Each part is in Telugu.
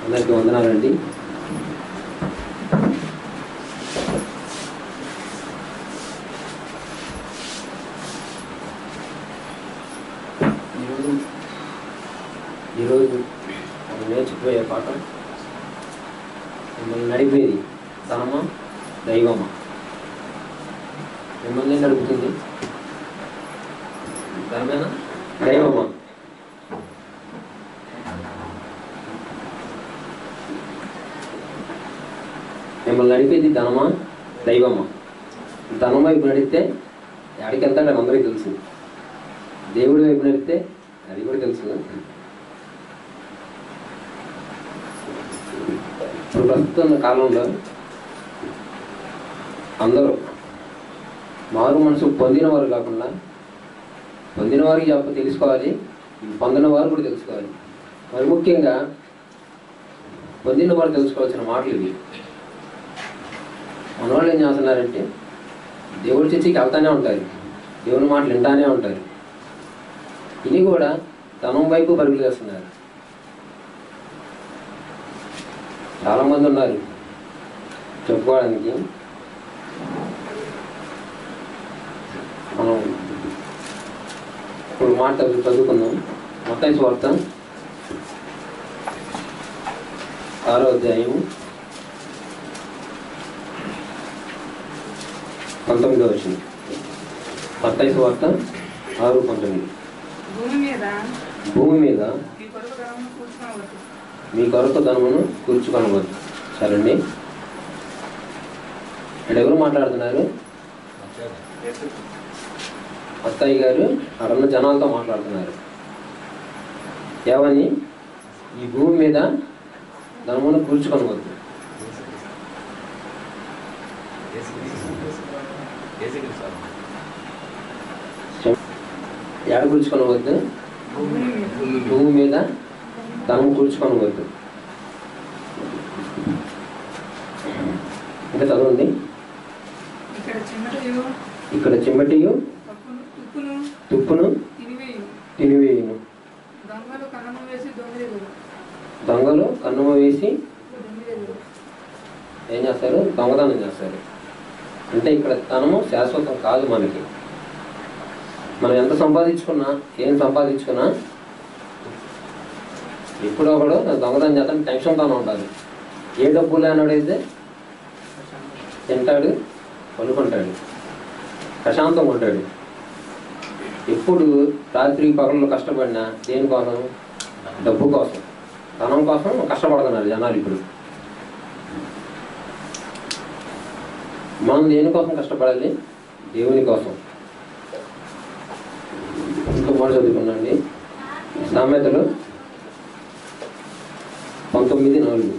అందరికీ వందనాలండి ఈరోజు ఈరోజు మనం నేర్చుకుపోయే పాఠం మిమ్మల్ని నడిపేది తనమా దైవమా మిమ్మల్ని నడుపుతుంది తనమేనా దైవమా మిమ్మల్ని నడిపేది ధనమా దైవమా ధనం వైపు నడిస్తే ఎక్కడికి వెళ్తాడని అందరికీ తెలుసు దేవుడి వైపు నడిస్తే అది కూడా తెలుసు ఇప్పుడు ప్రస్తుతం ఉన్న కాలంలో అందరూ మారు మనసు పొందిన వారు కాకుండా పొందిన వారికి చెప్ప తెలుసుకోవాలి పొందిన వారు కూడా తెలుసుకోవాలి మరి ముఖ్యంగా పొందిన వారు తెలుసుకోవాల్సిన మాటలు ఇవి మన వాళ్ళు ఏం చేస్తున్నారంటే దేవుడి చర్చికి వెళ్తానే ఉంటారు దేవుని మాటలు వింటానే ఉంటారు ఇది కూడా ధనం వైపు పరుగులు చేస్తున్నారు చాలా మంది ఉన్నారు చెప్పుకోవడానికి మనం ఇప్పుడు మాట చదువుకుందాం మొత్తం స్వార్థ ఆరో అధ్యాయము పంతొమ్మిదో వచ్చింది మత్తయి వార్త ఆరు పంతొమ్మిది భూమి మీద భూమి మీద ఈ కొరకు ధనమును కూర్చుకోవచ్చు మీ కొరకు ధనమును కూర్చుకొనవద్దు సరేండి ఇక్కడ ఎవరు మాట్లాడుతున్నారు అత్తయ్య గారు అక్కడున్న జనాలతో మాట్లాడుతున్నారు ఏమని ఈ భూమి మీద ధనమును కూర్చుకొనవద్దు ఎడ కూర్చుకొనవద్దు భూమి మీద భూమి మీద ధనం కూర్చుకొనవద్దు ఇంకా చదవండి ఇక్కడ చిన్నటయు ఇక్కడ చిమ్మటియు తప్పును తుప్పును తుప్పును తినివేయు తినివేయును దొంగలు కన్నము వేసి దొంగలు దొంగలు కన్నుమ వేసి దొంగలు ఏం చేస్తారు దొంగతనం చేస్తారు అంటే ఇక్కడ ధనము శాశ్వతం కాదు మనకి మనం ఎంత సంపాదించుకున్నా ఏం సంపాదించుకున్నా ఎప్పుడో ఒకడు దొంగతనం చేస్తాను టెన్షన్తోనే ఉండాలి ఏ డబ్బు లేనాడైతే తింటాడు పనుకుంటాడు ప్రశాంతంగా ఉంటాడు ఎప్పుడు రాత్రి పగళ్ళు కష్టపడినా దేనికోసం డబ్బు కోసం ధనం కోసం కష్టపడుతున్నారు జనాలు ఇప్పుడు మనం దేనికోసం కష్టపడాలి దేవుని కోసం ఇంకో మాట చదువుకున్నాండి సామెతలు పంతొమ్మిది నాలుగు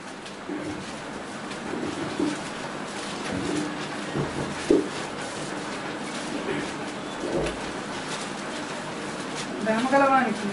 ధనగలవానికి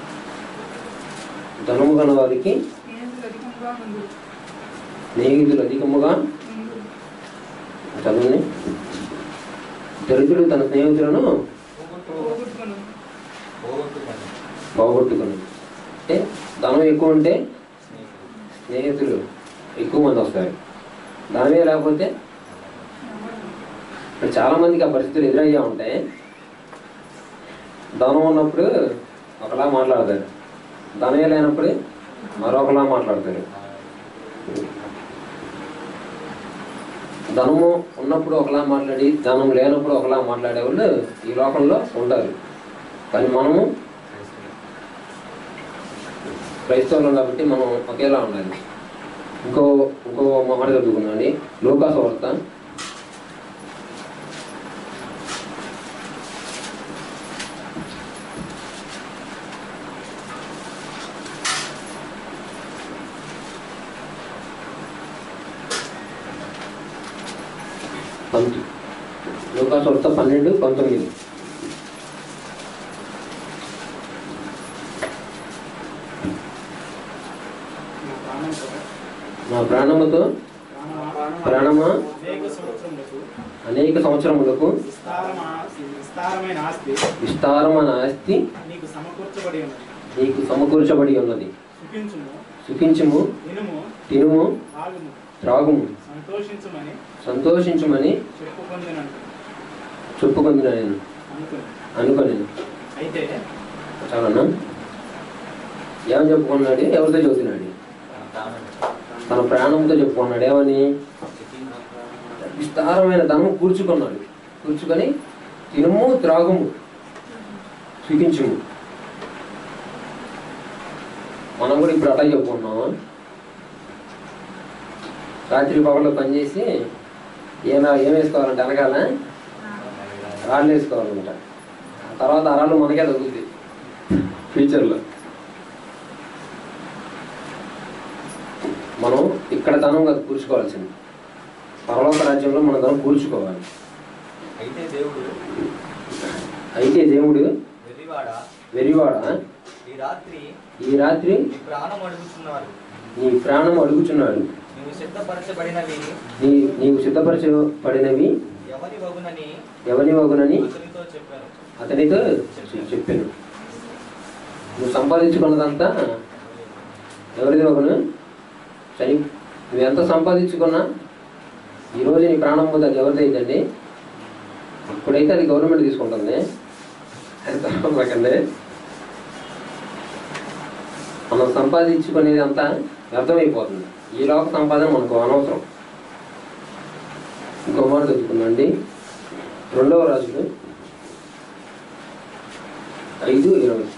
ధనము గల వారికి స్నేహితులు అధికంగా ముందు స్నేహితులు అధికముగా ముందు చదువుని దరిద్రుడు తన స్నేహితులను పోగొట్టుకును పోగొట్టుకుని అంటే ధనం ఎక్కువ ఉంటే స్నేహితులు ఎక్కువ మంది వస్తారు ధనమే లేకపోతే ఇప్పుడు చాలా మందికి ఆ పరిస్థితులు ఎదురయ్యా ఉంటాయి ధనం ఉన్నప్పుడు ఒకలా మాట్లాడతారు ధనమే లేనప్పుడు మరొకలా మాట్లాడతారు ధనము ఉన్నప్పుడు ఒకలా మాట్లాడి ధనం లేనప్పుడు ఒకలా మాట్లాడే వాళ్ళు ఈ లోకంలో ఉంటారు కానీ మనము క్రైస్తవులు కాబట్టి మనం ఒకేలా ఉండాలి ఇంకో ఇంకో మాట చదువుకున్నాండి లోకాసు వార్త పంతొమ్మిది లోకాసు వార్త పన్నెండు పంతొమ్మిది నా ప్రాణముతో ప్రాణమా అనేక సంవత్సరములకు అనేక సంవత్సరములకు విస్తారమా- విస్తారమైన ఆస్తి విస్తారమైన ఆస్తి నీకు సమకూర్చబడి ఉన్నది నీకు సమకూర్చబడి ఉన్నది సుఖించుము సుఖించుము వినుము తినుము ఆగుము త్రాగుము సంతోషించమని సంతోషించుమని చెప్పుకొందినంట చెప్పుకుందిన నేను అనుకుని అనుకోని అయితే చాలన్నా ఏమని చెప్పుకున్నాడు ఎవరితో చెబుతున్నాడు తన ప్రాణంతో చెప్పుకున్నాడు ఏమని విస్తారమైన ధనం కూర్చుకున్నాడు కూర్చుకొని తినుము త్రాగుము సుఖించుము మనం కూడా ఇప్పుడు అట్లా చెప్పుకుంటున్నామా రాత్రి పగళ్ళు పనిచేసి ఏమైనా ఏం వేసుకోవాలంటే వెనకాల రాళ్ళు వేసుకోవాలంట ఆ తర్వాత ఆ రాళ్ళు మనకే తగ్గుతుంది ఫ్యూచర్లో మనం ఇక్కడ ధనం కాదు కూర్చుకోవాల్సింది పరలోక రాజ్యంలో మన ధనం కూర్చుకోవాలి అయితే దేవుడు అయితే దేవుడు వెర్రివాడ వెరివాడ ఈ రాత్రి ఈ రాత్రి నీ ప్రాణం అడుగుతున్నారు నీ ప్రాణం అడుగుచున్నాడు నువ్వు సిద్ధపరచబడినవి నీ నీవు సిద్ధపరచబడినవి ఎవరి వగునని ఎవరి వగునని అతనితో చెప్పాను అతనితో చెప్పాను నువ్వు సంపాదించుకున్నదంతా ఎవరిది వగును చని నువ్వు ఎంత సంపాదించుకున్నా ఈరోజు నీ ప్రాణం పోతే అది ఎవరిది అయిద్దండి ఇప్పుడైతే అది గవర్నమెంట్ తీసుకుంటుంది అది తర్వాత నాకండి మనం సంపాదించుకునేది అంతా వ్యర్థమైపోతుంది ఈ లోక సంపాదన మనకు అనవసరం ఇంకో మాట చదువుకుందండి రెండవ రాజులు ఐదు ఇరవై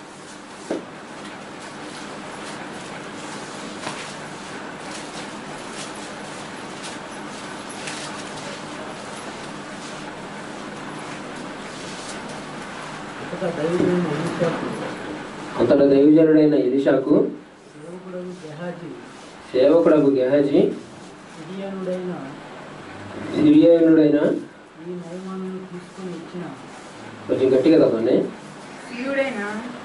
ఇక దైవజనుడు ఎలీషాకు అంతటా దైవజనుడైన ఎలిషాకు సేవకుడగు గెహాజీ సేవకుడకు గెహజీ సిరియనుడైన సిరియానుడైన ఈ నయమాలను తీసుకొని ఇచ్చిన కొంచెం గట్టిగా తప్పండి శివుడైన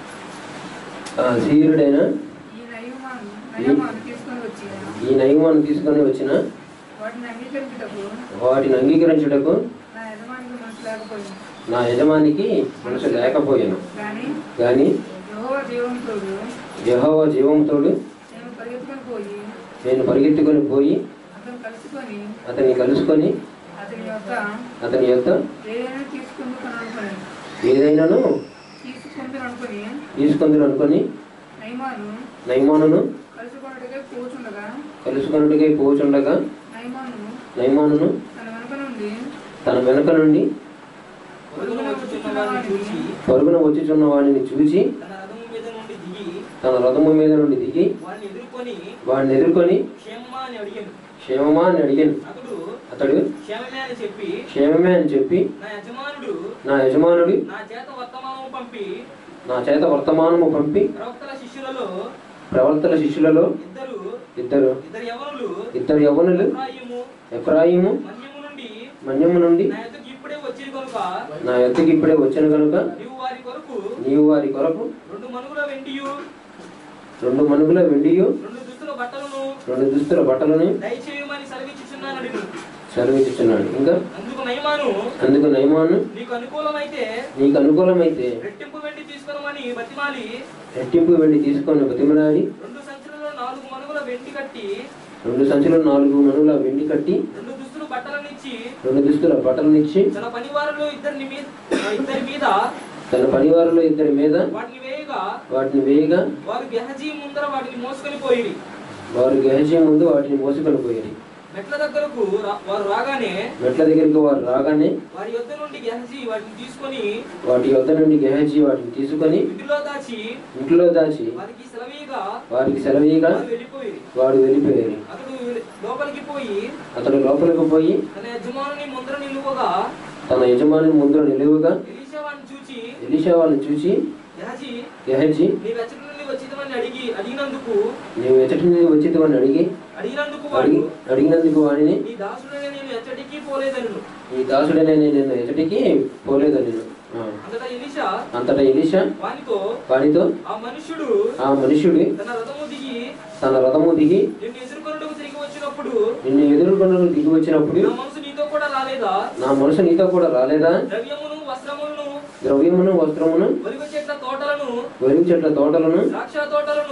సీరుడైన ఈ నయమాను నయమాను తీసుకొని వచ్చి ఈ నయమాన్ని తీసుకొని వచ్చిన వాటిని అంగీకరించుటకు వాటిని అంగీకరించుటకు నా యజమానికి మనసు లేకపోయింది నా యజమానికి మనసు లేకపోయాను కానీ కానీ యెహోవా జీవంతోడు యహోవ జీవంతోడు నేను పరిగెత్తుకొని పోయి నేను పరిగెత్తుకొని పోయి అతను కలుసుకొని అతన్ని కలుసుకొని అతని యొక్క అతని యొక్క ఏదైనా తీసుకుందుకొని అనుకుని ఏదైనాను తీసుకుందుని అనుకుని తీసుకుందని అనుకొని నయమాను నైమానును కలుసుకొనుటకై కూర్చుండగా కలుసుకొనుడికై పోచుండగా నయమాను నైమానును తన వెనుక నుండి తన వెనుక నుండి పొరుగున వచ్చుచున్న వారిని చూసి పరుగున వచ్చుచున్న వాడిని చూచి తన రథము మీద నుండి దిగి తన రథము మీద నుండి దిగి వారిని ఎదుర్కొని వాడిని ఎదుర్కొని క్షేమమా అని అడిగాను క్షేమమా అని అడిగాను అతడు అతడు క్షేమమే అని చెప్పి క్షేమమే అని చెప్పి నా యజమానుడు నా యజమానుడు నా చేత వర్తమానము పంపి నా చేత వర్తమానము పంపి ప్రవక్తల శిష్యులలో ప్రవర్తన శిష్యులలో ఇద్దరు ఇద్దరు ఇద్దరు యవనులు ఇద్దరు యవనులు ఎఫ్రాయిము ఎఫ్రాయిము మన్యము నుండి మన్యము నుండి నా యొద్దకు ఇప్పుడే వచ్చి కనుక నా ఎత్తుకి ఇప్పుడే వచ్చిన కనుక నీవు వారి కొరకు నీవు వారి కొరకు రెండు మనుగుల వెండియు రెండు మనుగుల వెండియు రెండు దుస్తుల బట్టలను రెండు దుస్తుల బట్టలను దయచేయమని సెలవిచ్చుచున్నాను అడిగి సెలవిచ్చుచున్నాడు ఇంకా అందుకు నయమాను అందుకు నయమాను నీకు అనుకూలమైతే నీకు అనుకూలమైతే రెట్టింపు వెండి తీసుకురమని బతిమాలి రెట్టింపు వెండి తీసుకొని బతిమలాడి రెండు సంచులలో నాలుగు మనుగుల వెండి కట్టి రెండు సంచులు నాలుగు మనుగుల వెండి కట్టి రెండు దుస్తులు బట్టలనిచ్చి రెండు దుస్తుల బట్టలనిచ్చి తన పనివారులు ఇద్దరిని మీద ఇద్దరి మీద తన పనివారులో ఇద్దరి మీద వాటిని వేయగా వాటిని వేయగా వారు గెహజీ ముందర వాటిని మోసుకొని పోయి వారు గెహజీ ముందు వాటిని మోసుకొని పోయారు మెట్ల దగ్గరకు రా- వారు రాగానే మెట్ల దగ్గరికి వారు రాగానే వారి యొద్ద నుండి గెహజీ వాటిని తీసుకొని వాటి యొద్ద నుండి గెహజీ వాటిని తీసుకొని ఇంటిలో దాచి ఇంట్లో దాచి వారికి సెలవీగా వారికి సెలవీగా వారు వెళ్ళిపోయి వాడు వెళ్ళిపోయారు అతడు లోపలికి పోయి అతడు లోపలికి పోయి తన యజమానుని ముందర నిలువగా తన యజమాని ముందు నిలువుగా ఎలీషా వాడిని చూచి ఎలీషా వాళ్ళని చూసి గెహజీ గెహజీ నీ వెచ్చటి నుండి వచ్చిందని అడిగి అడిగినందుకు నీవు ఎచ్చటి నుండి వచ్చిందని అడిగి అడిగినందుకు వాడు అడిగి అడిగినందుకు వాడిని నీ దాసుడనే నేను ఎచ్చటికి పోలేదను ఈ దాసుడనే నేను ఎచ్చటికి పోలేదు నేను ఆ. అంతటా ఎలీషా అంతటా ఎలీషా వానితో వానితో ఆ మనుష్యుడు ఆ మనుష్యుడు తన రథము దిగి తన రథము దిగి నిన్ను ఎదుర్కొనుటకు తిరిగి వచ్చినప్పుడు నిన్ను ఎదుర్కొనకు దిగి వచ్చినప్పుడు నా మనసు నీతో కూడా రాలేదా నా మనసు నీతో కూడా రాలేదా ద్రవ్యమును వస్త్రములను ద్రవ్యమును వస్త్రమును ఒలివ చెట్ల తోటలను వరి చెట్ల తోటలను ద్రాక్ష తోటలను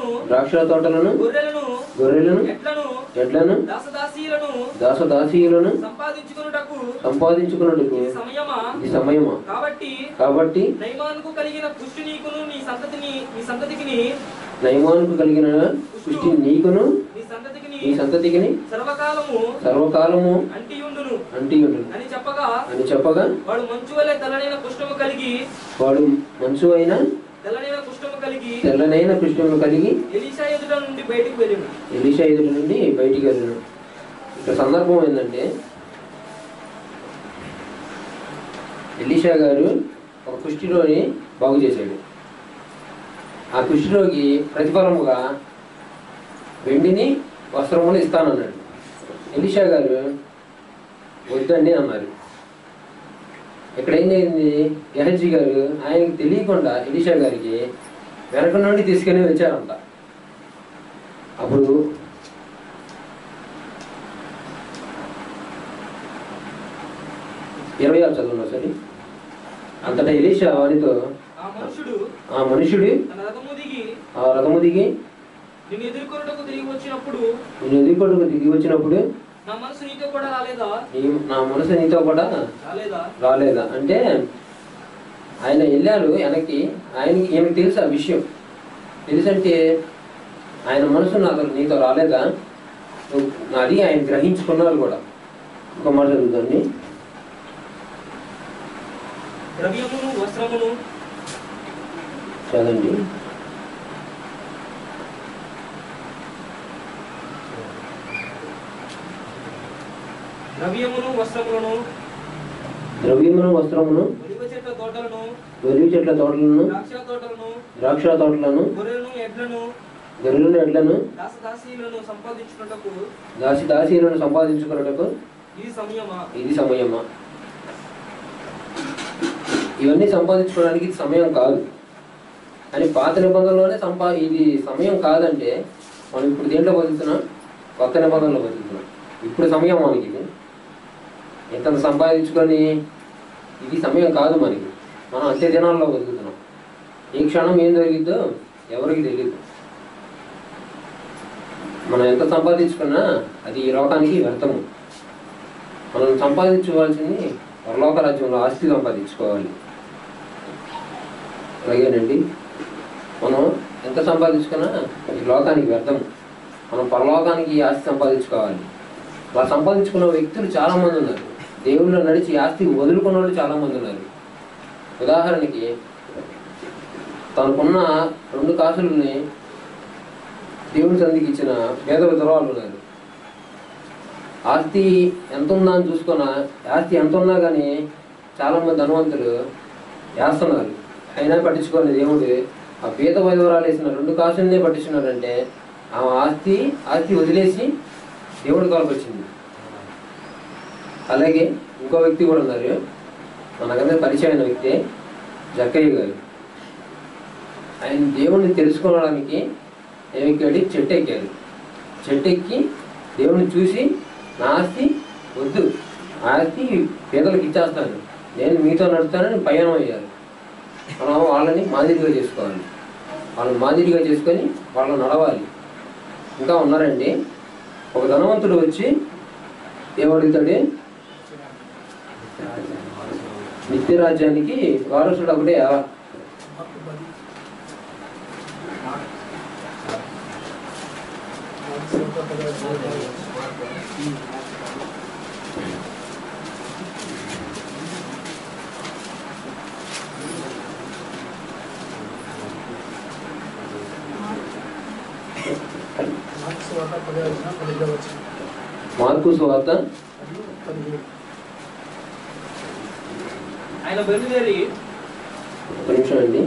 తోటలను ద్రాక్ష తోటలను గొర్రెలను గొర్రెలను ఎడ్లను ఎడ్లను దాసదాసీలను దాసదాసీయులను సంపాదించుకున్నటకు సంపాదించుకున్నట్టుకు ఇది సమయమా ఇది సమయమా కాబట్టి కాబట్టి నైమానుకు కలిగిన పుష్టి నీకును నీ సంతతిని నీ సంతతికి నయమానుకు కలిగిన పుష్టి నీకును నీ సంతతికి నీ సంతతికిని సర్వకాలము సర్వకాలము అంటియుండును అంటి ఉండును అని చెప్పగా అని చెప్పగా వాడు మంచు వలె తెల్లనైన కుష్ఠము కలిగి వాడు మంచు అయిన తెల్లనైన కుష్ఠము కలిగి తెల్లనైన కృష్ణులు కలిగి ఎలీషా ఎదుట నుండి బయటికి వెళ్ళిను ఎలీషా ఎదుటి నుండి బయటికి వెళ్ళను ఇక్కడ సందర్భం ఏంటంటే ఎలీషా గారు ఒక కుష్టిలోని బాగు చేశాడు ఆ కుష్టిలోకి ప్రతిఫలముగా వెండిని వస్త్రములు ఇస్తానన్నాడు ఎలీషా గారు వద్దండి అన్నారు ఇక్కడ ఏం జరిగింది గెహజీ గారు ఆయనకి తెలియకుండా ఎలీషా గారికి వెనక నుండి తీసుకుని వచ్చారంట అప్పుడు ఇరవై ఆరు చదువున్నా సరే అంతటా ఎలీషా వారితో ఆ మనుషుడు ఆ మనుషుడు తన రథము దిగి ఆ రథము దిగి నిన్ను ఎదుర్కొనుటకు తిరిగి వచ్చినప్పుడు నేను ఎదుర్కొంటూ దిగి వచ్చినప్పుడు నా మనసు నీతో కూడా రాలేదా నీ- నా మనసు నీతో కూడా రాలేదా రాలేదా అంటే ఆయన వెళ్ళారు వెనక్కి ఆయనకి ఈయనకి తెలుసు ఆ విషయం తెలుసంటే ఆయన మనసు నాతో నీతో రాలేదా నువ్వు అది ఆయన గ్రహించుకున్నారు కూడా ఒక మాట జరుగుతుంది ద్రవ్యమును వస్త్రమును చదండి ద్రవ్యమును వస్త్రములను ద్రవ్యమును వస్త్రమును ఒలివ చెట్ల తోటలను వెలుగు చెట్ల తోటలను ద్రాక్ష తోటలను ద్రాక్ష తోటలను గొర్రెలను ఎడ్లను గొర్రెలను ఎడ్లను దాసదాసీలను సంపాదించుటకు దాసి దాసీలను సంపాదించుకున్నటకు ఇది సమయమా ఇది సమయమా ఇవన్నీ సంపాదించుకోవడానికి ఇది సమయం కాదు అని పాత నిబంధనలోనే సంపా ఇది సమయం కాదంటే మనం ఇప్పుడు దేంట్లో బతుకుతున్నాం కొత్త నిబంధనలో బతుకుతున్నాం ఇప్పుడు సమయం మనకి ఇది ఎంత సంపాదించుకొని ఇది సమయం కాదు మనకి మనం అంత్య దినాల్లో బతుకుతున్నాం ఏ క్షణం ఏం జరిగిద్దో ఎవరికి తెలియదు మనం ఎంత సంపాదించుకున్నా అది ఈ లోకానికి వ్యర్థము మనం సంపాదించుకోవాల్సింది పరలోక రాజ్యంలో ఆస్తి సంపాదించుకోవాలి అలాగేనండి మనం ఎంత సంపాదించుకున్నా ఈ లోకానికి వ్యర్థం మనం పరలోకానికి ఈ ఆస్తి సంపాదించుకోవాలి అలా సంపాదించుకున్న వ్యక్తులు చాలా మంది ఉన్నారు దేవుళ్ళు నడిచి ఈ ఆస్తి వదులుకున్న వాళ్ళు చాలా మంది ఉన్నారు ఉదాహరణకి తనకున్న రెండు కాసులని దేవుని సంధికి ఇచ్చిన పేద విధవాళ్ళు ఉన్నారు ఆస్తి ఎంత ఉందా అని చూసుకున్నా ఆస్తి ఎంత ఉన్నా కానీ చాలా మంది ధనవంతులు వేస్తున్నారు అయినా పట్టించుకోని దేవుడు ఆ పీత వైద్యవరాలు వేసిన రెండు కాసులనే పట్టించున్నాడంటే ఆ ఆస్తి ఆస్తి వదిలేసి దేవుడి కాలకు వచ్చింది అలాగే ఇంకో వ్యక్తి కూడా ఉన్నారు మనకందరూ పరిచయం అయిన వ్యక్తి జక్కయ్య గారు ఆయన దేవుణ్ణి తెలుసుకోవడానికి ఏమెక్కాడు చెట్టు ఎక్కారు చెట్టు ఎక్కి దేవుణ్ణి చూసి నా ఆస్తి వద్దు ఆ ఆస్తి పేదలకు ఇచ్చేస్తాను నేను మీతో నడుస్తానని పయనం అయ్యారు మనం వాళ్ళని మాదిరిగా చేసుకోవాలి వాళ్ళని మాదిరిగా చేసుకొని వాళ్ళు నడవాలి ఇంకా ఉన్నారండి ఒక ధనవంతుడు వచ్చి ఏమడుగుతాడు నిత్య రాజ్యానికి వారసుడు ఒకటే మార్కు సువార్త ఆయన బయలుదేరి ఒక నిమిషం అండి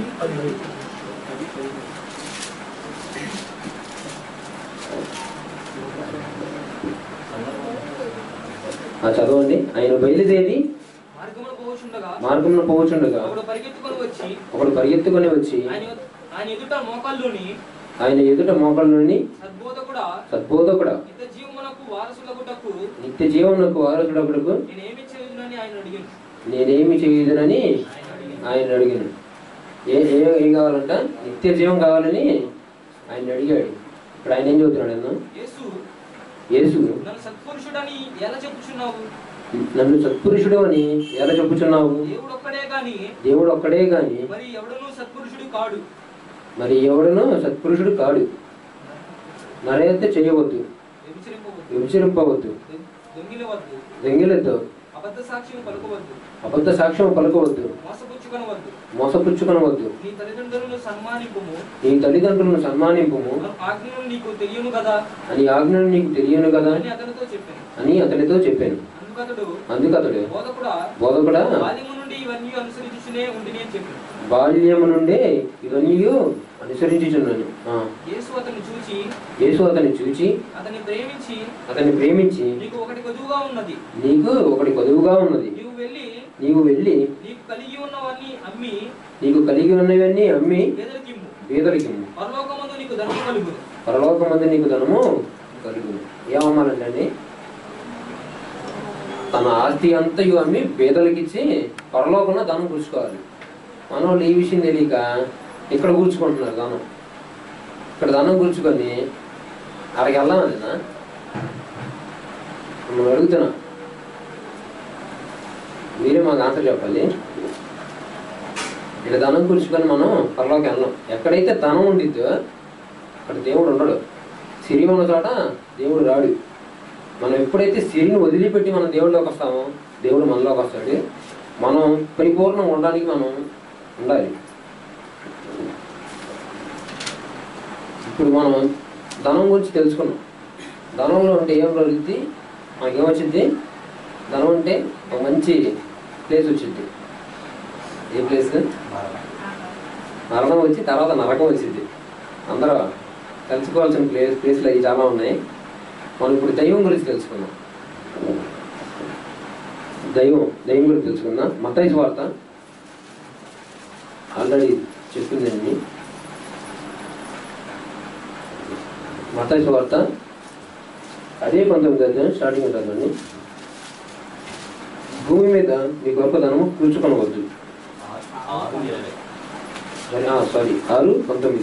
ఆ చదవండి ఆయన బయలుదేరి మార్గమున పోవచుండగా మార్గంలో పోవచుండగా ఒకడు పరిగెత్తుకొని వచ్చి ఒకడు పరిగెత్తుకొని వచ్చి ఆయన ఆయన ఎదుట మోకాల్లోని ఆయన ఎదుట మోకాళ్ళని సద్బోధకుడా సద్బోధకుడ ఇంత జీవమునకు వారసులగుటకు నిత్య జీవనకు వారసుడకుడుకు నేను ఏమి చేయుదునని ఆయన అడిగాను నేనేమి చేయదునని ఆయన అడిగాను ఆయన అడిగాను ఏ ఏ ఏం కావాలంట నిత్య జీవం కావాలని ఆయన అడిగాడు ఇక్కడ ఆయన ఏం చెబుతున్నాడు అన్న యేసు యేసు నన్ను సత్పురుషుడని ఎలా చెప్పుచున్నావు నన్ను సత్పురుషుడు అని ఎలా చెప్పుచున్నావు దేవుడు ఒక్కడే గాని దేవుడు ఒక్కడే గాని మరి ఎవడనూ సత్పురుషుడు కాడు మరి ఎవడును సత్పురుషుడు కాడు నరైతే చేయవద్దు వ్యభిచరింపవద్దు విభజింపవద్దు దొంగిలవద్దు దెంగిలతో అబద్ధ సాక్ష్యం పలుకవద్దు అబద్ధ సాక్ష్యం పలకవద్దు మోసపుచ్చుకొనవద్దు మోసపుచ్చుకొనవద్దు నీ తల్లిదండ్రులను సన్మానింపుము నీ తల్లిదండ్రులను సన్మానింపుము మన ఆజ్ఞలు నీకు తెలియను కదా అని ఆజ్ఞను నీకు తెలియను కదా అని అతనితో చెప్పాను అని అతనితో చెప్పాను అందుకతడు అందుకతడు బోధకుడా బోధకుడా బాల్యము నుండి ఇవన్నీ అనుసరించునే ఉండిని అని చెప్పాను బాల్యము నుండే ఇవన్నీ అనుసరించుచున్నాను ఆ, యేసు అతన్ని చూచి యేసు అతన్ని చూచి అతన్ని ప్రేమించి అతన్ని ప్రేమించి నీకు ఒకటి కొదువుగా ఉన్నది నీకు ఒకటి కొదువుగా ఉన్నది నీవు వెళ్ళి నీవు వెళ్ళి నీకు కలిగి ఉన్నవన్నీ అమ్మి నీకు కలిగి ఉన్నవన్నీ అమ్మి పేదలకిమ్ము పేదలకి పరలోకమందు నీకు ధనము కలుగును పరలోకమంది నీకు ధనము కలుగును ఏమమ్మాలంటే తన ఆస్తి అంతయు అమ్మి పేదలకిచ్చి పరలోకంలో ధనం కూర్చుకోవాలి మన వాళ్ళు ఈ విషయం తెలియక ఇక్కడ కూర్చుకుంటున్నారు ధనం ఇక్కడ ధనం కూర్చుకొని అక్కడికి వెళ్దామన్నా మిమ్మల్ని అడుగుతున్నా మీరే మాకు ఆన్సర్ చెప్పాలి ఇక్కడ ధనం కూర్చుకొని మనం పరలోకి వెళ్ళాం ఎక్కడైతే ధనం ఉండిద్దో అక్కడ దేవుడు ఉండడు సిరి ఉన్న చోట దేవుడు రాడు మనం ఎప్పుడైతే సిరిని వదిలిపెట్టి మనం దేవుడిలోకి వస్తామో దేవుడు మనలోకి వస్తాడు మనం పరిపూర్ణం ఉండడానికి మనం ఉండాలి ఇప్పుడు మనం ధనం గురించి తెలుసుకున్నాం ధనంలో ఉంటే ఏం కలుగుద్ది మనకేమొచ్చింది ధనం ఉంటే ఒక మంచి ప్లేస్ వచ్చింది ఏ ప్లేస్ మరణం వచ్చి తర్వాత నరకం వచ్చింది అందరూ తెలుసుకోవాల్సిన ప్లేస్ ప్లేస్లు అవి చాలా ఉన్నాయి మనం ఇప్పుడు దైవం గురించి తెలుసుకుందాం దైవం దైవం గురించి తెలుసుకుందాం మతైసు వార్త ఆల్రెడీ చెప్పిందండి మతైసు వార్త అదే పంతొమ్మిది అధ్యాయం స్టార్టింగ్ ఉంటుందండి భూమి మీద మీ గొప్పదనము కూర్చుకొనవద్దు సరే, ఆ, సారీ ఆరు పంతొమ్మిది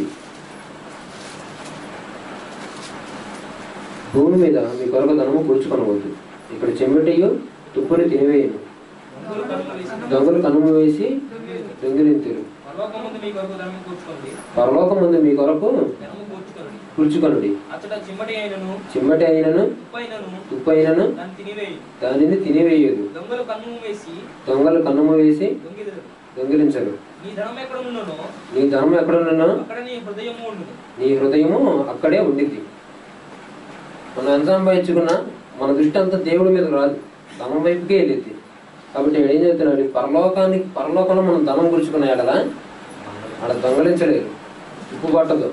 భూమి మీద మీ కొరకదనము కూర్చుకొనవద్దు ఇక్కడ చెమ్మటయ్యో తుప్పుని తినివేయను దొంగలు కనుమ వేసి దొంగిలింతురు పరలోకమందు మీ కొరకు ధనము కూర్చుకోండి పరలోకం ముందు మీ కొరకు ధనము కూర్చుకోండి కూర్చుకొనుడి అచ్చట చిమ్మటి అయినను చిమ్మటి అయినను ఉప్పైనను తుప్పు అయినను దాన్ని తినివేయి దానిని తినివేయదు దొంగలు కన్ను వేసి దొంగలు కన్నుమ వేసి దొంగిదరు దొంగిలించరు నీ ధనం ఎక్కడ ఉన్ననో నీ ధనం ఎక్కడున్నో అక్కడ నీ హృదయము ఉండును నీ హృదయము అక్కడే ఉండిద్ది మనం ఎంత సంపాదించుకున్నా మన దృష్టి అంతా దేవుడి మీద రాదు ధనం వైపుకే వెళ్ళిద్ది కాబట్టి ఈడు ఏం చెప్తున్నాడు పరలోకానికి పరలోకంలో మనం ధనం గుర్చుకున్న ఎడలా ఆడ దొంగలించలేరు ఉప్పు పట్టదు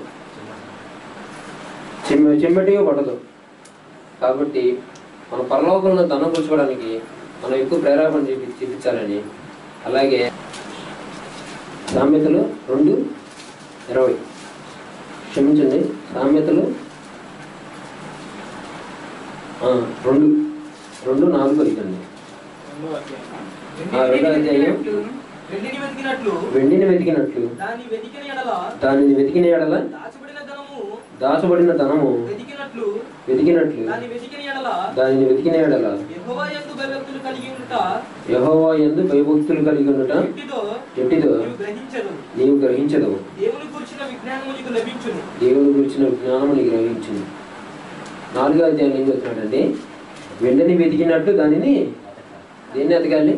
చిమ్మ చిమ్మటి పట్టదు కాబట్టి మన పరలోకంలో ధనం గుర్చుకోవడానికి మనం ఎక్కువ ప్రేరేపణ చూపి చూపించాలని అలాగే సామెతలు రెండు ఇరవై క్షమించండి సామెతలు ఆ, రెండు రెండు నాలుగు ఐదండి ఆ, రెండో అధ్యాయం వెండిని వెతికినట్లు వెండిని వెతికినట్లు దాన్ని వెతికిన ఎడల దానిని వెతికిన ఎడల దాచబడిన ధనము దాచబడిన ధనము వెతికినట్లు వెతికినట్లు దాన్ని వెతికిన ఎడల దానిని వెతికిన ఎడల యెహోవా యందు భయభక్తులు కలిగి ఉంట యహోవా ఎందు భయభక్తులు కలిగి ఉండట ఎట్టిదో ఎట్టిదో నీవు గ్రహించదు నీవు గ్రహించదు దేవుని కూర్చిన విజ్ఞానము నీకు లభించును దేవుని గురించిన జ్ఞానము నీకు గ్రహించింది నాలుగో అధ్యాయం ఏం చెప్తున్నాడంటే వెండిని వెతికినట్టు దానిని దేన్ని ఎతకాలి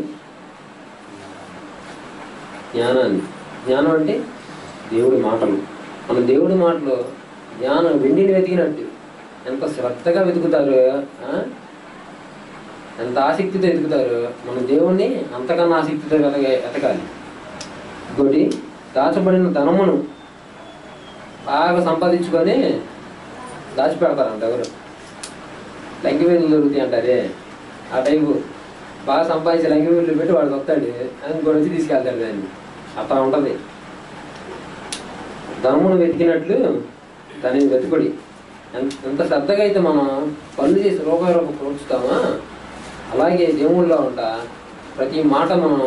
జ్ఞానాన్ని జ్ఞానం అంటే దేవుడి మాటలు మన దేవుడి మాటలు జ్ఞానం వెండిని వెతికినట్టు ఎంత శ్రద్ధగా వెతుకుతారు ఆ? ఎంత ఆసక్తితో వెతుకుతారు మన దేవుణ్ణి అంతకన్నా ఆసక్తితో వెతక ఎతకాలి ఇంకోటి దాచబడిన ధనమును బాగా సంపాదించుకొని దాచిపెడతారంట ఎవరు లంకివేలు దొరుకుతాయి అంటారే ఆ టైపు బాగా సంపాదించి లంకివేలు పెట్టి వాడు వస్తాడు ఇంకోటి వచ్చి తీసుకెళ్తాడు దాన్ని అట్లా ఉంటుంది ధనమును వెతికినట్లు దానిని వెతుకుడి ఎంత- ఎంత శ్రద్ధగా అయితే మనం పనులు చేసి రూపాయి రూపాయి ప్రోత్స్తామా అలాగే దేవుళ్ళలో ఉంట ప్రతి మాట మనం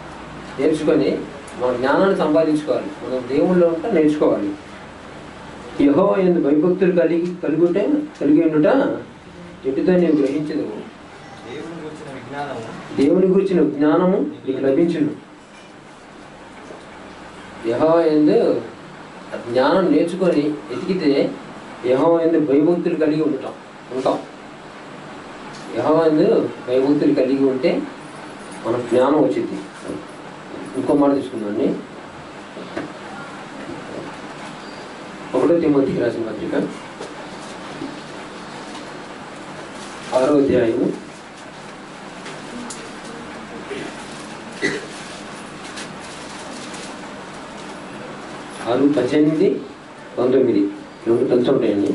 నేర్చుకొని మన జ్ఞానాన్ని సంపాదించుకోవాలి మనం దేవుళ్ళలో ఉంటే నేర్చుకోవాలి యహో ఎందు భయభక్తులు కలిగి కలిగి ఉంటే కలిగి ఉండుట ఎటుతో నీవు గ్రహించదు దేవుని గురించిన విజ్ఞానము దేవుని గురించిన జ్ఞానము నీకు లభించును యహో ఎందు ఆ జ్ఞానం నేర్చుకొని ఎతికితే యహో ఎందు భయభక్తులు కలిగి ఉంటాం ఉంటాం యహో ఎందు భయభక్తులు కలిగి ఉంటే మనకు జ్ఞానం వచ్చింది ఇంకో మాట తీసుకుందామండి ఒకటో తిమ్మతికి రాసిన పత్రిక ఆరో అధ్యాయము ఆరు పద్దెనిమిది పంతొమ్మిది రెండు కలిసి ఉంటాయండి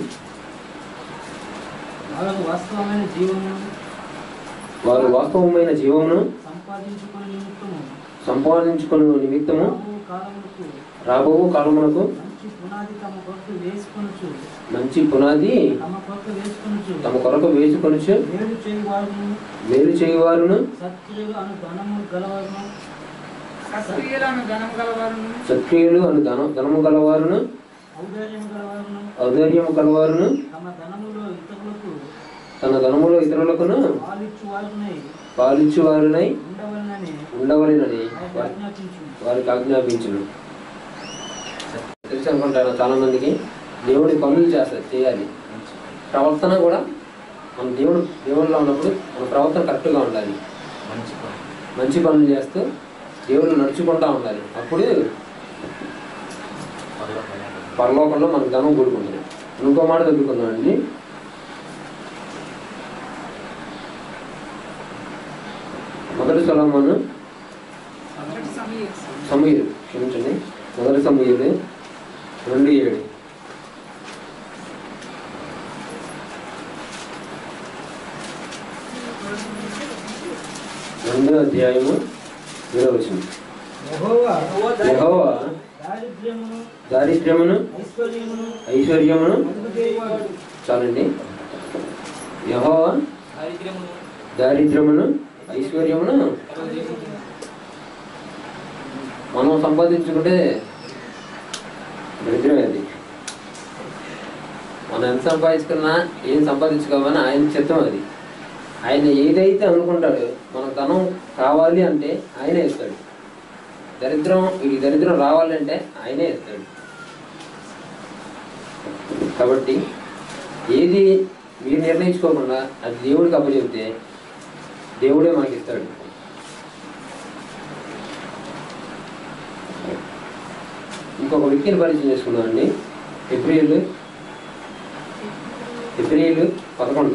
వాళ్ళకు వాస్తవమైన జీవము వారు వాస్తవమైన జీవమును సంపాదించుకునే నిమిత్తము సంపాదించుకుని నిమిత్తము రాబో కాలములకు రాబో కాలమునకు మంచి పునాది తమ కొరకు వేసుకొనుచు మంచి పునాది తమ కొరకు వేసుకొనుచు తమ కొరకు వేసుకొనుచు మేలు చేయువారును మేలు చేయువారును సత్క్రియలు అను ధనము గలవారును సత్క్రియలను ధనం గలవారును సత్క్రియలు అను ధన ధనము గలవారును ఔదార్యము గలవారును ఔదార్యము గలవారును తమ ధనములో ఇతరులకు తన ధనములో ఇతరులకును పాలిచ్చు వారినై పాలించువారునై ఉండవలనని ఉండవలెనని వారికి వారి- ఆజ్ఞాపించు వారికి ఆజ్ఞాపించును తెలుసు అనుకుంటారు చాలా మందికి దేవుడి పనులు చేస్తారు చేయాలి ప్రవర్తన కూడా మన దేవుడు దేవుడిలో ఉన్నప్పుడు మన ప్రవర్తన కరెక్ట్గా ఉండాలి మంచి పని మంచి పనులు చేస్తూ దేవుడు నడుచుకుంటా ఉండాలి అప్పుడు పనుల పని. పరలోకంలో మనకు ధనం కూడుకుంటుంది ఇంకో మాట చదువుకుందామండి మొదటి సొలమను మొదటి సమయం సమీరు క్షమించండి మొదటి సమీరు రెండు ఏడు రెండో అధ్యాయము ఏడవ వచనం యెహోవా యెహోవా దారిద్ర్యమును దారిద్ర్యమును ఐశ్వర్యమును ఐశ్వర్యమును అదుపు చేయువాడు చాలండి యెహోవా దారిద్ర్యమును దారిద్ర్యమును ఐశ్వర్యమును మనం సంపాదించుకుంటే దరిద్రమే అది మనం ఎంత సంపాదించుకున్నా ఏం సంపాదించుకోమని ఆయన చిత్తం అది ఆయన ఏదైతే అనుకుంటాడో మనకు ధనం కావాలి అంటే ఆయనే ఇస్తాడు దరిద్రం ఈ దరిద్రం రావాలంటే ఆయనే ఇస్తాడు కాబట్టి ఏది మీరు నిర్ణయించుకోకుండా అది దేవుడికి అప్పచెప్తే దేవుడే మనకి ఇస్తాడు ఇంకొక వ్యక్తిని పరిచయం చేసుకుందామండి ఏప్రిల్ ఏప్రిల్ పదకొండు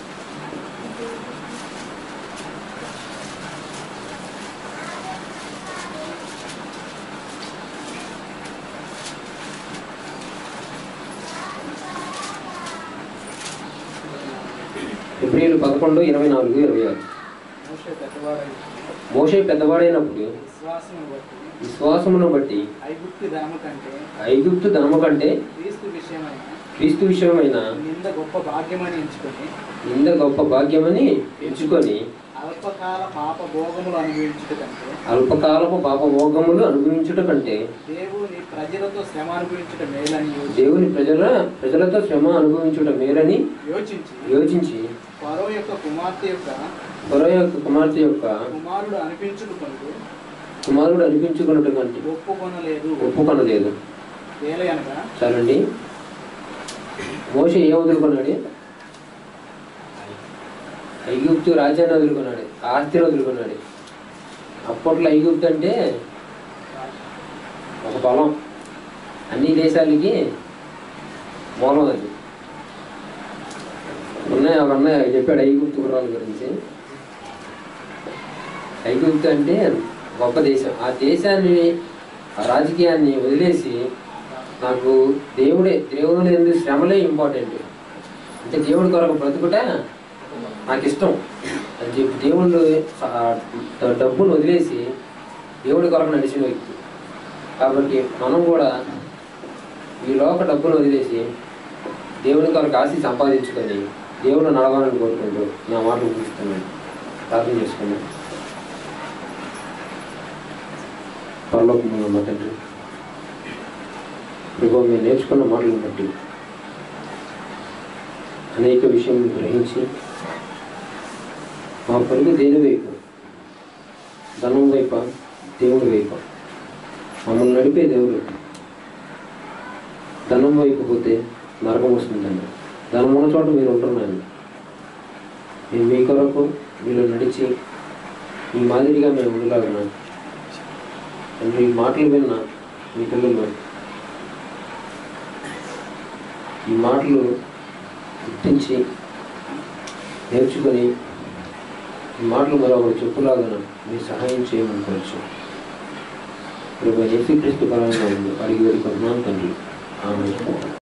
ఏప్రిల్ పదకొండు ఇరవై నాలుగు ఇరవై ఆరు మోషే పెద్దవాడై మోషే పెద్దవాడైనప్పుడు విశ్వాసం బట్టి విశ్వాసమును బట్టి ఐగుప్తు ధనము కంటే ఐగుప్తు ధనము కంటే క్రీస్తు విషయమైన క్రీస్తు విషయమైన నింద గొప్ప భాగ్యమని ఎంచుకొని ఇంత గొప్ప భాగ్యమని ఎంచుకొని అల్పకాల పాప భోగములు అనుభవించుట కంటే అల్పకాలపు పాప భోగములు అనుభవించుట కంటే దేవుని ప్రజలతో శ్రమ అనుభవించుట మేలని యోచి- దేవుని ప్రజల ప్రజలతో శ్రమ అనుభవించుట మేలని యోచించి యోచించి ఫరో యొక్క కుమార్తె యొక్క ఫరో యొక్క కుమార్తె యొక్క కుమారుడు అనిపించుకుంటూ కుమారుడు అనిపించుకున్నట్టు కంటే ఒప్పుకొనలేదు ఒప్పుకొనలేదు వేలయనగా చాలండి మోషే ఏం వదులుకున్నాడు ఐగుప్తు రాజ్యాన్ని వదులుకున్నాడు ఆస్తిని వదులుకున్నాడు అప్పట్లో ఐగుప్తు అంటే ఒక పొలం అన్ని దేశాలకి మూలం అది ఉన్నాయి ఒక ఉన్నాయి చెప్పాడు ఐగుప్తు గుర్రాల గురించి ఐగుప్తు అంటే గొప్ప దేశం ఆ దేశాన్ని ఆ రాజకీయాన్ని వదిలేసి నాకు దేవుడే దేవుని ఎందుకు శ్రమలే ఇంపార్టెంట్ అంటే దేవుడి కొరకు బ్రతుకుట నాకు ఇష్టం అని చెప్పి దేవుళ్ళు ఆ డబ్బును వదిలేసి దేవుడి కొరకు నడిచిన వ్యక్తి కాబట్టి మనం కూడా ఈ లోక డబ్బును వదిలేసి దేవుని కొరకు ఆశ సంపాదించుకొని దేవుడు నడవాలని కోరుకుంటూ నా మాటలు చూస్తున్నాను ప్రార్థన చేసుకున్నాను పరలోకములో ఉన్న తండ్రి ప్రభు మేము నేర్చుకున్న మాటలను బట్టి అనేక విషయములు గ్రహించి మా పరుగు దేని వైపు ధనం వైప దేవుడి వైపు మమ్మల్ని నడిపే దేవుడు ధనం వైపు పోతే నరకం వస్తుందండి ధనం ఉన్న చోట మీరు ఉంటున్నాను మేము మీ కొరకు మీలో నడిచి ఈ మాదిరిగా మేము ఉండలాగిన మీ మాటలు విన్న మీ పిల్లలు ఈ మాటలు గుర్తించి నేర్చుకొని ఈ మాటలు మరొకరు చెప్పులాగా మీ సహాయం చేయమని కోరచ్చు ప్రభు యేసుక్రీస్తు పరంగా అడిగి వేడుకుంటున్నాను తండ్రి ఆమె